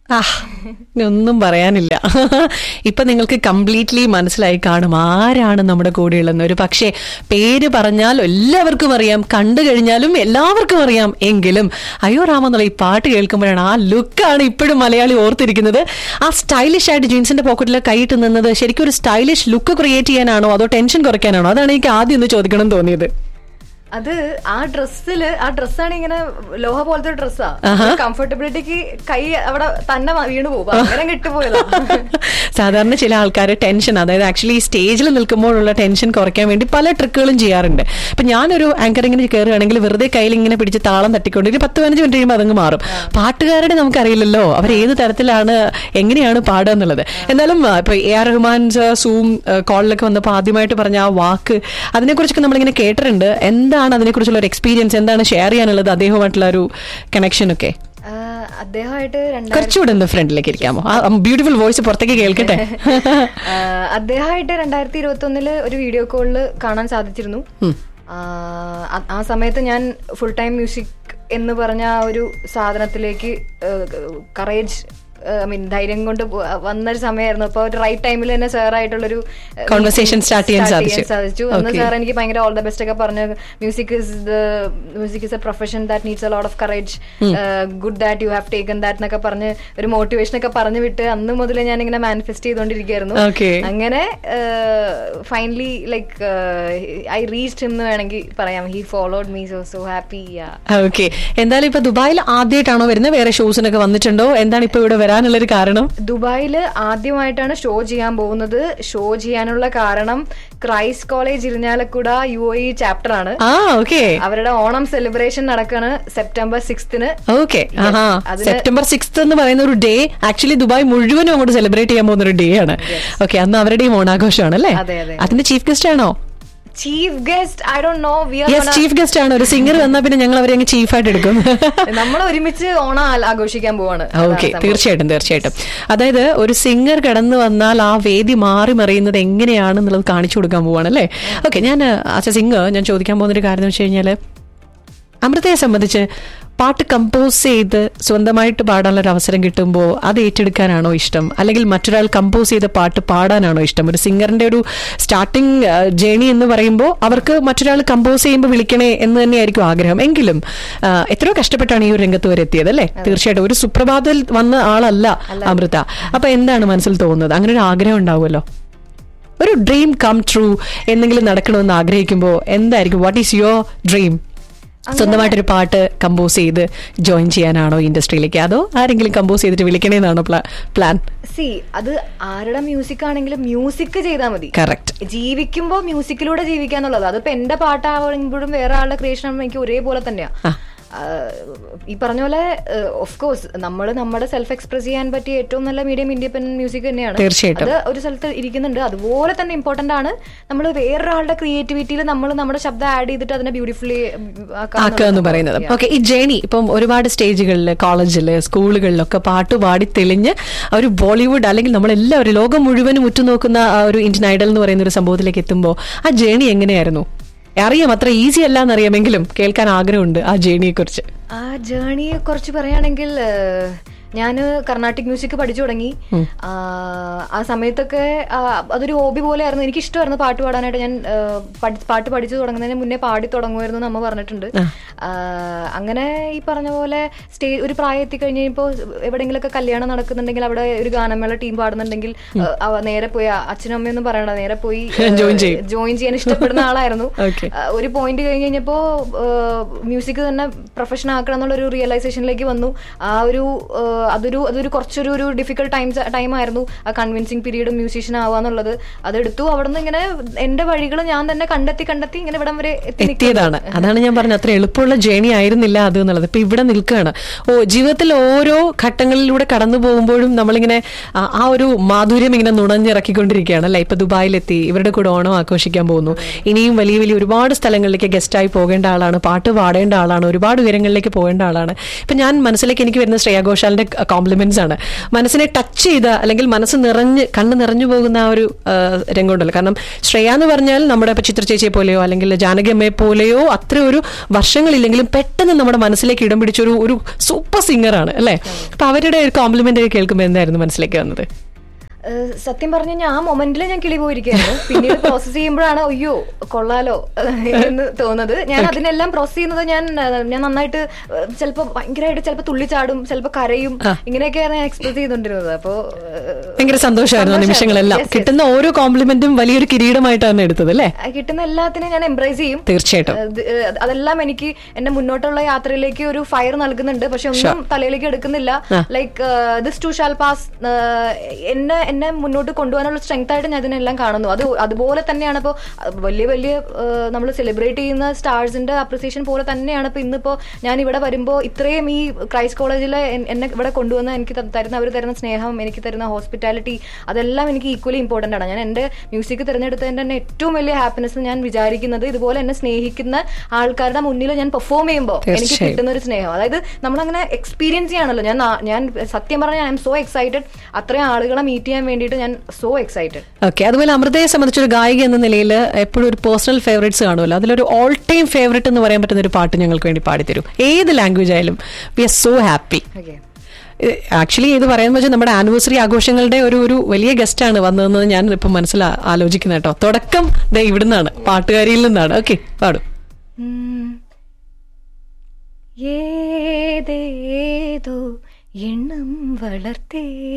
ആ ഇനി ഒന്നും പറയാനില്ല ഇപ്പൊ നിങ്ങൾക്ക് കംപ്ലീറ്റ്ലി മനസ്സിലായി കാണും ആരാണ് നമ്മുടെ കൂടെയുള്ളതെന്ന് ഒരു പക്ഷേ പേര് പറഞ്ഞാൽ എല്ലാവർക്കും അറിയാം കണ്ടു കഴിഞ്ഞാലും എല്ലാവർക്കും അറിയാം എങ്കിലും അയ്യോ രാമ എന്നുള്ള ഈ പാട്ട് കേൾക്കുമ്പോഴാണ് ആ ലുക്കാണ് ഇപ്പോഴും മലയാളി ഓർത്തിരിക്കുന്നത് ആ സ്റ്റൈലിഷ് ആയിട്ട് ജീൻസിന്റെ പോക്കറ്റിൽ കൈയിട്ട് നിന്നത് ശരിക്കും ഒരു സ്റ്റൈലിഷ് ലുക്ക് ക്രിയേറ്റ് ചെയ്യാനാണോ അതോ ടെൻഷൻ കുറയ്ക്കാനാണോ അതാണ് എനിക്ക് ആദ്യം ഒന്ന് ചോദിക്കണം എന്ന് തോന്നിയത് അത് ആ ഡ്രസ്സില് ആ ഡ്രസ്സാണ് ഇങ്ങനെ ലോഹ പോലത്തെ ഒരു ഡ്രസ്സാ കംഫർട്ടബിലിറ്റിക്ക് കൈ അവിടെ തന്നെ വ- വീണ് പോകും അങ്ങനെ കിട്ടുപോയതാ സാധാരണ ചില ആൾക്കാർ ടെൻഷൻ അതായത് ആക്ച്വലി സ്റ്റേജിൽ നിൽക്കുമ്പോഴുള്ള ടെൻഷൻ കുറയ്ക്കാൻ വേണ്ടി പല ട്രിക്കുകളും ചെയ്യാറുണ്ട് ഇപ്പൊ ഞാനൊരു ആങ്കറിങ്ങിന് കയറുകയാണെങ്കിൽ വെറുതെ കയ്യിൽ ഇങ്ങനെ പിടിച്ച് താളം തട്ടിക്കൊണ്ട് ഒരു പത്ത് പതിനഞ്ച് മിനിറ്റ് കഴിയുമ്പോൾ അതങ്ങ് മാറും പാട്ടുകാരുടെ നമുക്കറിയില്ലല്ലോ അവർ ഏത് തരത്തിലാണ് എങ്ങനെയാണ് പാടുക എന്നുള്ളത് എന്നാലും ആ, ഇപ്പൊ A R Rahman sir zoom കോളിലൊക്കെ വന്നപ്പോൾ ആദ്യമായിട്ട് പറഞ്ഞ ആ വാക്ക് അതിനെക്കുറിച്ചൊക്കെ നമ്മളിങ്ങനെ കേട്ടിട്ടുണ്ട് എന്താണ് അതിനെക്കുറിച്ചുള്ള ഒരു എക്സ്പീരിയൻസ് എന്താണ് ഷെയർ ചെയ്യാനുള്ളത് അദ്ദേഹമായിട്ടുള്ള ഒരു കണക്ഷൻ ഒക്കെ ആ, അദ്ദേഹമായിട്ട് രണ്ടായിരത്തി കുറച്ചുകൂടെ ഒന്ന് ഫ്രണ്ടിലേക്ക് ഇരിക്കാമോ ആ ബ്യൂട്ടിഫുൾ വോയിസ് പുറത്തേക്ക് കേൾക്കട്ടെ ആ, അദ്ദേഹമായിട്ട് രണ്ടായിരത്തി ഇരുപത്തി ഒന്നില് ഒരു വീഡിയോ കോളില് കാണാൻ സാധിച്ചിരുന്നു ആ, ആ- ആ സമയത്ത് ഞാൻ ഫുൾ ടൈം മ്യൂസിക് എന്ന് പറഞ്ഞ ആ ഒരു സാധനത്തിലേക്ക് കറേജ് ഐ മീൻ ധൈര്യം കൊണ്ട് പോ- വന്നൊരു സമയമായിരുന്നു അപ്പൊ ഒരു റൈറ്റ് ടൈമിൽ തന്നെ സാർ ആയിട്ടുള്ളൊരു Conversation start ചെയ്യാൻ സാധിച്ചു. സാധിച്ചു അന്ന് Okay. സാർ എനിക്ക് ഭയങ്കര ഓൾ ദ ബെസ്റ്റ് ഒക്കെ പറഞ്ഞു music is the music is a profession that needs a lot of courage good that you have taken that എന്നൊക്കെ പറഞ്ഞ് ഒരു മോട്ടിവേഷൻ ഒക്കെ പറഞ്ഞു വിട്ട് അന്ന് മുതൽ ഞാൻ ഇങ്ങനെ മാനിഫെസ്റ്റ് ചെയ്തുകൊണ്ടിരിക്കുകയായിരുന്നു Okay. അങ്ങനെ ഫൈനലി ലൈക്ക് ഐ റീച്ച്ഡ് എന്ന് വേണമെങ്കിൽ പറയാം he followed me so so happy okay എന്തായാലും ഇപ്പൊ ദുബായിൽ ആദ്യമായിട്ടാണോ വരുന്നത് വേറെ ഷോസിനൊക്കെ വന്നിട്ടുണ്ടോ എന്താണ് ഇപ്പൊ ഇവിടെ വരാനുള്ള ഒരു കാരണം ദുബായില് ആദ്യമായിട്ടാണ് ഷോ ചെയ്യാൻ പോകുന്നത് ഷോ ചെയ്യാനുള്ള കാരണം Christ college Irinjalakuda U A chapter ആണ് ആ ഓക്കെ അവരുടെ ഓണം സെലിബ്രേഷൻ നടക്കാണ് സെപ്റ്റംബർ സിക്സ്തിന് ഓക്കെ ആഹാ അതിന് സെപ്റ്റംബർ സിക്സ് എന്ന് പറയുന്ന ഒരു ഡേ ആക്ച്വലി ദുബായ് മുഴുവനും അങ്ങോട്ട് സെലിബ്രേറ്റ് ചെയ്യാൻ പോകുന്ന ഒരു ഡേ ആണ് ഓക്കെ അന്ന് അവരുടെയും ഓണാഘോഷമാണ് അല്ലേ അതെ, അതെ. അതിന്റെ ചീഫ് ഗസ്റ്റ് ആണോ chief guest I don't know we yes chief guest ആണ് ഒരു സിംഗർ വന്നാൽ പിന്നെ ഞങ്ങൾ അവരെ അങ്ങ് ചീഫായിട്ട് എടുക്കും നമ്മൾ ഒരുമിച്ച് ഓണം ആ- ആഘോഷിക്കാൻ പോവാണ് ഓക്കെ അതാണ് സംഭവം. തീർച്ചയായിട്ടും തീർച്ചയായിട്ടും അതായത് ഒരു സിംഗർ കടന്നു വന്നാൽ ആ വേദി മാറി മറിയുന്നത് എങ്ങനെയാണെന്നുള്ളത് കാണിച്ചു കൊടുക്കാൻ പോവാണ് അല്ലേ ഓക്കെ ഞാൻ ആസ് എ സിംഗർ ഞാൻ ചോദിക്കാൻ പോകുന്ന ഒരു കാര്യം എന്ന് വെച്ച് കഴിഞ്ഞാൽ അമൃതയെ സംബന്ധിച്ച് പാട്ട് കമ്പോസ് ചെയ്ത് സ്വന്തമായിട്ട് പാടാനുള്ള ഒരു അവസരം കിട്ടുമ്പോൾ അത് ഏറ്റെടുക്കാനാണോ ഇഷ്ടം അല്ലെങ്കിൽ മറ്റൊരാൾ കമ്പോസ് ചെയ്ത പാട്ട് പാടാനാണോ ഇഷ്ടം ഒരു സിംഗറിന്റെ ഒരു സ്റ്റാർട്ടിങ് ജേണി എന്ന് പറയുമ്പോൾ അവർക്ക് മറ്റൊരാൾ കമ്പോസ് ചെയ്യുമ്പോൾ വിളിക്കണേ എന്ന് തന്നെയായിരിക്കും ആഗ്രഹം എങ്കിലും ആ, എത്രയോ കഷ്ടപ്പെട്ടാണ് ഈ ഒരു രംഗത്ത് വരെ എത്തിയത് അല്ലേ തീർച്ചയായിട്ടും ഒരു സുപ്രഭാതത്തിൽ വന്ന ആളല്ല അമൃത അപ്പൊ എന്താണ് മനസ്സിൽ തോന്നുന്നത് അങ്ങനെ ഒരു ആഗ്രഹം ഉണ്ടാവുമല്ലോ ഒരു ഡ്രീം കം ട്രൂ എന്തെങ്കിലും നടക്കണമെന്ന് ആഗ്രഹിക്കുമ്പോൾ എന്തായിരിക്കും വാട്ട് ഈസ് യുവർ ഡ്രീം സ്വന്തമായിട്ടൊരു പാട്ട് കമ്പോസ് ചെയ്ത് ജോയിൻ ചെയ്യാനാണോ ഇൻഡസ്ട്രിയിലേക്ക് അതോ ആരെങ്കിലും കമ്പോസ് ചെയ്തിട്ട് വിളിക്കണേന്നാണോ പ്ലാൻ സി അത് ആരുടെ മ്യൂസിക് ആണെങ്കിലും മ്യൂസിക് ചെയ്താൽ മതി കറക്റ്റ് ജീവിക്കുമ്പോ മ്യൂസിക്കിലൂടെ ജീവിക്കാന്നുള്ളത് അതിപ്പോ എന്റെ പാട്ടാവുമ്പോഴും വേറെ ആളുടെ ക്രിയേഷൻ ആകുമ്പോൾ എനിക്ക് ഒരേപോലെ തന്നെയാ ആ. ആഹ് ഈ പറഞ്ഞ പോലെ ഓഫ് കോഴ്സ് നമ്മൾ നമ്മുടെ സെൽഫ് എക്സ്പ്രസ് ചെയ്യാൻ പറ്റിയ ഏറ്റവും നല്ല മീഡിയം ഇൻഡിപെൻഡന്റ് മ്യൂസിക് തന്നെയാണ് തീർച്ചയായിട്ടും. അത് ഒരു സ്ഥലത്ത് ഇരിക്കുന്നുണ്ട് അതുപോലെ തന്നെ ഇമ്പോർട്ടന്റ് ആണ് നമ്മൾ വേറൊരാളുടെ ക്രിയേറ്റിവിറ്റിയിൽ നമ്മൾ നമ്മുടെ ശബ്ദം ആഡ് ചെയ്തിട്ട് അതിനെ ബ്യൂട്ടിഫുള്ളി ആക്കുക എന്ന് പറയുന്നത് ഓക്കെ ഈ ജേണി ഇപ്പം ഒരുപാട് സ്റ്റേജുകളിൽ കോളേജിൽ സ്കൂളുകളിലൊക്കെ പാട്ട് പാടി തെളിഞ്ഞ് ആ ഒരു ബോളിവുഡ് അല്ലെങ്കിൽ നമ്മളെല്ലാവരും ലോകം മുഴുവനും ഉറ്റുനോക്കുന്ന ആ ഒരു ഇന്ത്യൻ ഐഡൽ എന്ന് പറയുന്ന ഒരു സംഭവത്തിലേക്ക് എത്തുമ്പോൾ ആ ജേണി എങ്ങനെയായിരുന്നു അറിയാം അത്ര ഈസി അല്ല എന്നറിയാമെങ്കിലും കേൾക്കാൻ ആഗ്രഹമുണ്ട് ആ ജേണിയെ കുറിച്ച് ആ ജേണിയെ കുറിച്ച് പറയുകയാണെങ്കിൽ ഞാൻ കർണാട്ടിക് മ്യൂസിക് പഠിച്ചു തുടങ്ങി ആ, ആ സമയത്തൊക്കെ ആ, അതൊരു ഹോബി പോലെയായിരുന്നു എനിക്ക് ഇഷ്ടമായിരുന്നു പാട്ട് പാടാനായിട്ട് ഞാൻ ആ, പഠി- പാട്ട് പഠിച്ചു തുടങ്ങുന്നതിന് മുന്നേ പാടി തുടങ്ങുമായിരുന്നു എന്ന് അമ്മ പറഞ്ഞിട്ടുണ്ട് ആ, അങ്ങനെ ഈ പറഞ്ഞ പോലെ സ്റ്റേജ് ഒരു പ്രായം എത്തിക്കഴിഞ്ഞ് ഇപ്പോൾ എവിടെയെങ്കിലുമൊക്കെ കല്യാണം നടക്കുന്നുണ്ടെങ്കിൽ അവിടെ ഒരു ഗാനമേള ടീം പാടുന്നുണ്ടെങ്കിൽ ആ, അവ നേരെ പോയി ആ, അച്ഛനും അമ്മയും ഒന്നും പറയണ്ട നേരെ പോയി Join ചെയ്യും. ജോയിൻ ചെയ്യാൻ ഇഷ്ടപ്പെടുന്ന ആളായിരുന്നു Okay. ആ, ഒരു പോയിന്റ് കഴിഞ്ഞ് കഴിഞ്ഞപ്പോ മ്യൂസിക് തന്നെ പ്രൊഫഷൻ ആക്കണം എന്നുള്ള ഒരു റിയലൈസേഷനിലേക്ക് വന്നു ആ ഒരു ആ, അതൊരു അതൊരു കുറച്ചൊരു ഒരു ഡിഫിക്കൽട്ട് ടൈം ടൈം ആയിരുന്നു ആ കൺവിൻസിങ് പീരീഡ് മ്യൂസീഷ്യൻ ആവാന്നുള്ളത് അതെടുത്തു അവിടെ നിന്ന് ഇങ്ങനെ എന്റെ വഴികൾ ഞാൻ തന്നെ കണ്ടെത്തി കണ്ടെത്തി ഇങ്ങനെ ഇവിടം വരെ എത്തി നിൽക്കുന്നു. എത്തിയതാണ് അതാണ് ഞാൻ പറഞ്ഞത് അത്ര എളുപ്പമുള്ള ജേണി ആയിരുന്നില്ല അത് എന്നുള്ളത് ഇപ്പൊ ഇവിടെ നിൽക്കുകയാണ് ഓ ജീവിതത്തിൽ ഓരോ ഘട്ടങ്ങളിലൂടെ കടന്നു പോകുമ്പോഴും നമ്മളിങ്ങനെ ആ ആ ഒരു മാധുര്യം ഇങ്ങനെ നുണഞ്ഞിറക്കിക്കൊണ്ടിരിക്കുകയാണ് അല്ലെ ഇപ്പൊ ദുബായിലെത്തി ഇവരുടെ കൂടെ ഓണം ആഘോഷിക്കാൻ പോകുന്നു ഇനിയും വലിയ വലിയ ഒരുപാട് സ്ഥലങ്ങളിലേക്ക് ഗസ്റ്റായി പോകേണ്ട ആളാണ് പാട്ട് പാടേണ്ട ആളാണ് ഒരുപാട് ഉയരങ്ങളിലേക്ക് പോകേണ്ട ആളാണ് ഇപ്പൊ ഞാൻ മനസ്സിലേക്ക് എനിക്ക് വരുന്ന ശ്രേയ ഘോഷാലിന്റെ കോംപ്ലിമെന്റ്സ് ആണ് മനസ്സിനെ ടച്ച് ചെയ്ത അല്ലെങ്കിൽ മനസ്സ് നിറഞ്ഞ് കണ്ണ് നിറഞ്ഞു പോകുന്ന ആ ഒരു ആ, രംഗമുണ്ടല്ലോ കാരണം ശ്രേയ എന്ന് പറഞ്ഞാൽ നമ്മുടെ ഇപ്പൊ ചിത്ര ചേച്ചിയെ പോലെയോ അല്ലെങ്കിൽ ജാനകി അമ്മയെ പോലെയോ അത്ര ഒരു വർഷങ്ങളില്ലെങ്കിലും പെട്ടെന്ന് നമ്മുടെ മനസ്സിലേക്ക് ഇടം പിടിച്ചൊരു ഒരു സൂപ്പർ സിംഗറാണ് അല്ലേ അപ്പൊ അവരുടെ ഒരു കോംപ്ലിമെന്റ് കേൾക്കുമ്പോൾ എന്തായിരുന്നു മനസ്സിലേക്ക് വന്നത് ഏഹ് സത്യം പറഞ്ഞു കഴിഞ്ഞാൽ ആ മൊമെന്റിൽ ഞാൻ കിളി പോയിരിക്കുകയാണ് പിന്നീട് പ്രോസസ് ചെയ്യുമ്പോഴാണ് അയ്യോ കൊള്ളാലോ ഏഹ് എന്ന് തോന്നുന്നത് ഞാൻ അതിനെല്ലാം പ്രോസസ് ചെയ്യുന്നത് ഞാൻ ഏഹ് ഞാൻ നന്നായിട്ട് ചിലപ്പോൾ ഭയങ്കരമായിട്ട് ചിലപ്പോൾ തുള്ളിച്ചാടും ചിലപ്പോൾ കരയും ഇങ്ങനെയൊക്കെയാണ് ഞാൻ എക്സ്പ്രസ് ചെയ്തുകൊണ്ടിരുന്നത് അപ്പോ ഏഹ് ഭയങ്കര സന്തോഷമായിരുന്നു ആ നിമിഷങ്ങളെല്ലാം Yes, yes. കിട്ടുന്ന ഓരോ കോംപ്ലിമെന്റും വലിയൊരു കിരീടമായിട്ടാണ് എടുത്തത് അല്ലേ കിട്ടുന്ന എല്ലാത്തിനും ഞാൻ എംബ്രേസ് ചെയ്യും തീർച്ചയായിട്ടും അത്, ഏഹ് അതെല്ലാം എനിക്ക് എന്റെ മുന്നോട്ടുള്ള യാത്രയിലേക്ക് ഒരു ഫയർ നൽകുന്നുണ്ട് പക്ഷെ ഒന്നും തലയിലേക്ക് എടുക്കുന്നില്ല like this too shall pass എന്നെ എന്നെ മുന്നോട്ട് കൊണ്ടുപോകാനുള്ള സ്ട്രെങ്ത് ആയിട്ട് ഞാൻ ഇതിനെല്ലാം കാണുന്നു അത് അതുപോലെ തന്നെയാണ് ഇപ്പോൾ വലിയ വലിയ നമ്മൾ സെലിബ്രേറ്റ് ചെയ്യുന്ന സ്റ്റാർസിന്റെ അപ്രിസിയേഷൻ പോലെ തന്നെയാണ് ഇപ്പൊ ഇന്നിപ്പോ ഞാൻ ഇവിടെ വരുമ്പോൾ ഇത്രയും ഈ ക്രൈസ്റ്റ് കോളേജിലെ എന്നെ ഇവിടെ കൊണ്ടുവന്ന് എനിക്ക് ത- തരുന്ന അവർ തരുന്ന സ്നേഹം എനിക്ക് തരുന്ന ഹോസ്പിറ്റാലിറ്റി അതെല്ലാം എനിക്ക് ഈക്വലി ഇമ്പോർട്ടന്റ് ആണ് ഞാൻ എന്റെ മ്യൂസിക് തിരഞ്ഞെടുത്തതിന്റെ തന്നെ ഏറ്റവും വലിയ ഹാപ്പിനെസ് ഞാൻ വിചാരിക്കുന്നത് ഇതുപോലെ എന്നെ സ്നേഹിക്കുന്ന ആൾക്കാരുടെ മുന്നിൽ ഞാൻ പെർഫോം ചെയ്യുമ്പോൾ എനിക്ക് തീർച്ചയായും. കിട്ടുന്ന ഒരു സ്നേഹം അതായത് നമ്മളങ്ങനെ എക്സ്പീരിയൻസ് ചെയ്യാണല്ലോ ഞാൻ നാ- ഞാൻ സത്യം പറഞ്ഞാൽ ഐ എം സോ എക്സൈറ്റഡ് അത്രയും ആളുകളെ മീറ്റ് ചെയ്യാൻ വേണ്ടിയിട്ട് ഞാൻ സോ എക്സൈറ്റഡ് ഓക്കെ അതുപോലെ അമൃതയെ സംബന്ധിച്ചൊരു ഗായിക എന്ന നിലയിൽ എപ്പോഴും ഒരു പേഴ്സണൽ ഫേവറേറ്റ്സ് കാണുമല്ലോ അതിലൊരു ഓൾ ടൈം ഫേവറേറ്റ് എന്ന് പറയാൻ പറ്റുന്ന ഒരു പാട്ട് ഞങ്ങൾക്ക് വേണ്ടി പാടിത്തരും ഏത് ലാംഗ്വേജ് ആയാലും we are so happy okay actually ഇത് പറയാന്ന് വെച്ചാൽ നമ്മുടെ ആനിവേഴ്സറി ആഘോഷങ്ങളുടെ ഒരു ഒരു വലിയ ഗസ്റ്റ് ആണ് വന്നതെന്ന് ഞാൻ ഇപ്പം മനസ്സിൽ ആലോചിക്കുന്ന കേട്ടോ തുടക്കം ദേ ഇവിടുന്നാണ് പാട്ടുകാരിയിൽ നിന്നാണ് ഓക്കെ പാടും ഏതേതോ എണ്ണം വളർത്തേ